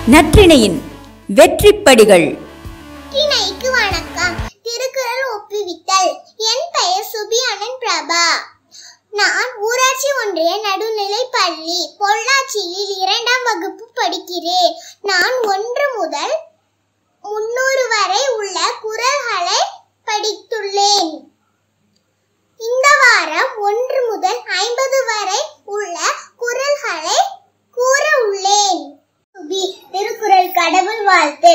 நற்றிணையின் வெற்றிப்படிகள் நற்றினைக்கு வணக்கம் திருக்குறள் ஒப்புவித்தல் என் பெயர் சுபியானன் பிரபா நான் ஊராட்சி ஒன்றிய நடுநிலை பள்ளி பொள்ளாச்சியில் இரண்டாம் வகுப்பு படிக்கிறேன் நான் ஒன்று முதல் முன்னூறு வரை உள்ள குறள்களை படித்துள்ளேன் இந்த வாரம் ஒன்று முதல் ஐம்பது வரை உள்ள குறள்களை கூற உள்ளேன் சுபி திருக்குறள் கடவுள் வாழ்த்து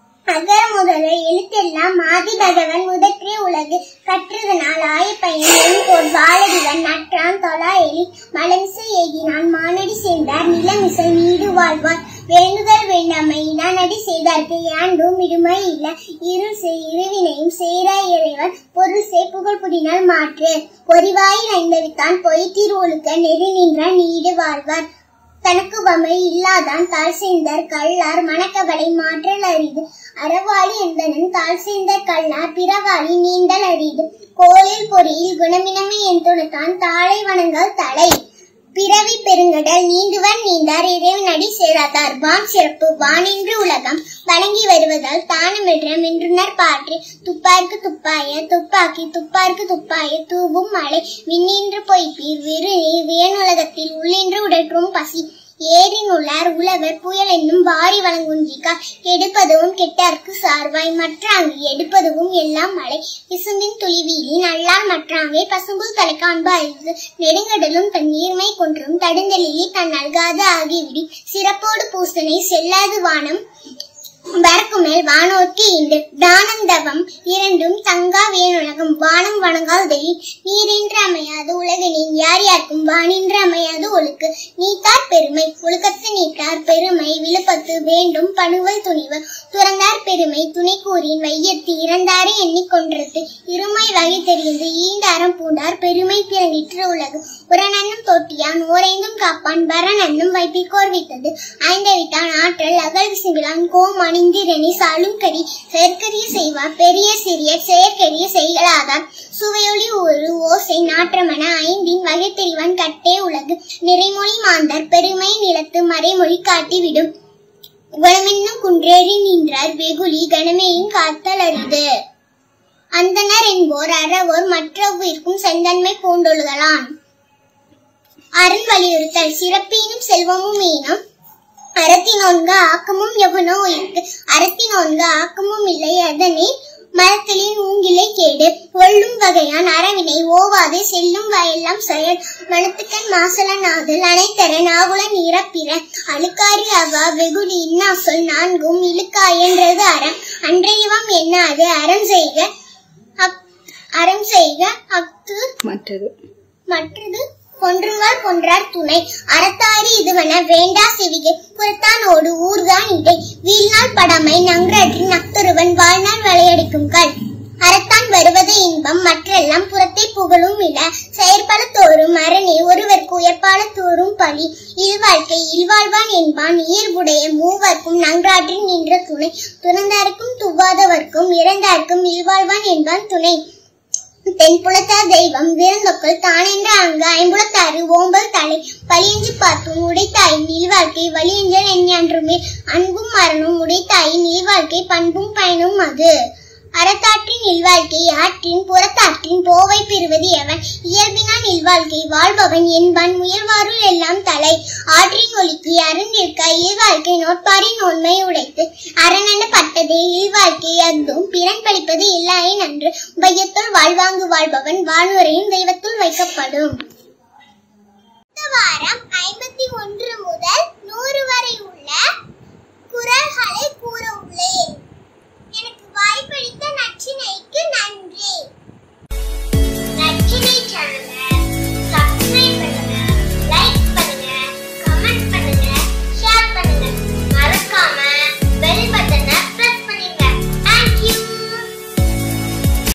அகர முதல எழுத்தெல்லாம் ஆதி பகவன் முதற்றே உலகு கற்றதனால் ஆயப்பையன் எண்போர் வாழடிவன் நற்றான் தொலா எலி மலமிசை ஏகினான் மானடி சேர்ந்தார் நிலமிசை நீடு வாழ்வார் வேண்டுதல் வேண்டாமையினான் அடி செய்தார்க்கு யாண்டும் இடுமை இல்ல இருள் செய் இருவினையும் சேரா இறைவன் பொருள் செய் புகழ் புடினால் மாற்று பொறிவாயில் ஐந்தவித்தான் பொய்த்தீர் ஒழுக்க நெறி நின்றான் நீடு வாழ்வார் தனக்கு வமை இல்லாதான் தாழ் சேர்ந்தார் கள்ளார் மணக்கவலை மாற்றல் அரிது அறவாளி என்பனன் தாழ் சேர்ந்த கள்ளார் பிறவாளி நீண்டல் அரிது கோயில் பொறியில் குணமினமே என்றுணத்தான் தாளை வணங்கால் தலை பிறவி பெருங்கடல் நீண்டுவன் நீந்தார் இறைவன் அடி சேராதார் வான் சிறப்பு வானின்று உலகம் வணங்கி வருவதால் தானமென்ற மென்றுனர் பாற்று துப்பார்க்கு துப்பாய துப்பாக்கி துப்பார்க்கு துப்பாய தூவும் மழை விண்ணின்று பொய்ப்பீர் வெறு வியனுலகத்தில் உள்ளின்று உடற்றும் பசி ஏரின் உள்ளார் உழவர் புயல் என்னும் வாரி வழங்குஞ்சிக்கா கெடுப்பதும் கெட்டார்க்கு சார்வாய் மற்றாங்கு எடுப்பதும் எல்லாம் மழை விசும்பின் துளிவீலி நல்லால் மற்றாங்கே பசும்புல் தலை காண்பு அழிவு நெடுங்கடலும் தன் நீர்மை கொன்றும் தடுந்தலிலி தன் நல்காது ஆகிவிடி சிறப்போடு பூசனை செல்லாது வானம் வரக்குமேல் வானோர்க்கு இன்று தானந்தவம் இரண்டும் தங்கா வேணுலகம் வானம் வணங்காதெளி நீரின்று அமையாது உலகனின் யார் யாருக்கும் வானின்று அமையாது ஒழுக்கு நீத்தார் பெருமை ஒழுக்கத்து நீத்தார் பெருமை விழுப்பத்து வேண்டும் பணுவல் துணிவு துறந்தார் பெருமை துணை கூறின் வையத்து இறந்தாரை எண்ணிக்கொன்றது இருமை வகை தெரிந்து ஈண்டாரம் பூண்டார் பெருமை பிறங்கிற்று உலகு உரனன்னும் தொட்டியான் ஓரைந்தும் காப்பான் பரனன்னும் வைப்பிற்கோர் வித்தது ஐந்தவித்தான் ஆற்றல் அகல் விசும்பிலான் கோமான் இந்திரணி சாலும் கரி செயற்கரிய செய்வார் பெரிய சிறிய செயற்கரிய செய்களாதார் சுவையொளி ஒரு ஓசை நாற்றமன ஐந்தின் வகை தெரிவன் கட்டே உலகு நிறைமொழி மாந்தர் பெருமை நிலத்து மறைமொழி காட்டிவிடும் குணமென்னும் குன்றேறி நின்றார் வெகுளி கணமேயின் காத்தல் அரிது அந்தனர் என்போர் அறவோர் மற்றவிற்கும் செந்தன்மை பூண்டொழுகலான் அரண் வலியுறுத்தல் சிறப்பீனும் செல்வமும் ஈனும் அறத்தினோன்க ஆக்கமும் எவனோ இருக்கு அறத்தினோன்க ஆக்கமும் இல்லை அதனை மரத்தலின் ஊங்கிலை கேடு ஒள்ளும் வகையான் அறவினை ஓவாது செல்லும் வயெல்லாம் செயல் மனத்துக்கண் மாசலனாதல் அனைத்தர நாகுல நீரப்பிற அழுக்காரி அவா வெகுடி இன்னா சொல் நான்கும் இழுக்காயன்றது அறம் அன்றையவம் என்னாது அறம் செய்க அப்- அறம் செய்க அஃது மற்றது மற்றது கொன்றுவார் கொன்றார் துணை அறத்தாரி இதுவன வேண்டா செவிகை புறத்தானோடு ஊர்தான் இடை வீழ்நாள் படமை நங்கரற்றி நக்தொருவன் வாழ்நாள் விளையடிக்கும் கண் அறத்தான் வருவது இன்பம் மற்றெல்லாம் புறத்தை புகழும் இட செயற்பல தோறும் அரணே ஒருவர்க்கு உயர்பால தோறும் பழி இல்வாழ்க்கை இல்வாழ்வான் என்பான் இயல்புடைய மூவர்க்கும் நன்றாற்றில் நின்ற துணை துறந்தார்க்கும் துவாதவர்க்கும் இறந்தார்க்கும் இல்வாழ்வான் என்பான் துணை தென்புலத்தார் தெய்வம் விருந்தொக்கள் தானென்ற அங்கு ஐம்புலத்தாறு ஓம்பல் தலை பழியஞ்சு பார்த்தும் உடைத்தாயின் நீழ்வாழ்க்கை வலியஞ்சல் எஞ்ஞான்றுமே அன்பும் மரணம் உடைத்தாயின் நீழ்வாழ்க்கை பண்பும் பயனும் அது அறத்தாற்றின் இல்வாழ்க்கை ஆற்றின் புறத்தாற்றின் போவை பெறுவது எவன் இயல்பினான் இல்வாழ்க்கை வாழ்பவன் என்பான் முயல்வாருள் எல்லாம் தலை ஆற்றின் ஒளிக்கு அருந்திருக்க இல்வாழ்க்கை நோட்பாரின் உண்மை உடைத்து அரணென பட்டதே இல்வாழ்க்கை அந்தும் பிறன் பழிப்பது இல்லாய் நன்று வையத்துள் வாழ்வாங்கு வாழ்பவன் வானுரையும் தெய்வத்துள் வைக்கப்படும் இந்த வாரம் ஐம்பத்தி ஒன்று முதல் நூறு வரை உள்ள குரல்களை கூற உள்ளேன் எனக்கு வாய்ப்பளித்த நச்சினைக்கு நன்றி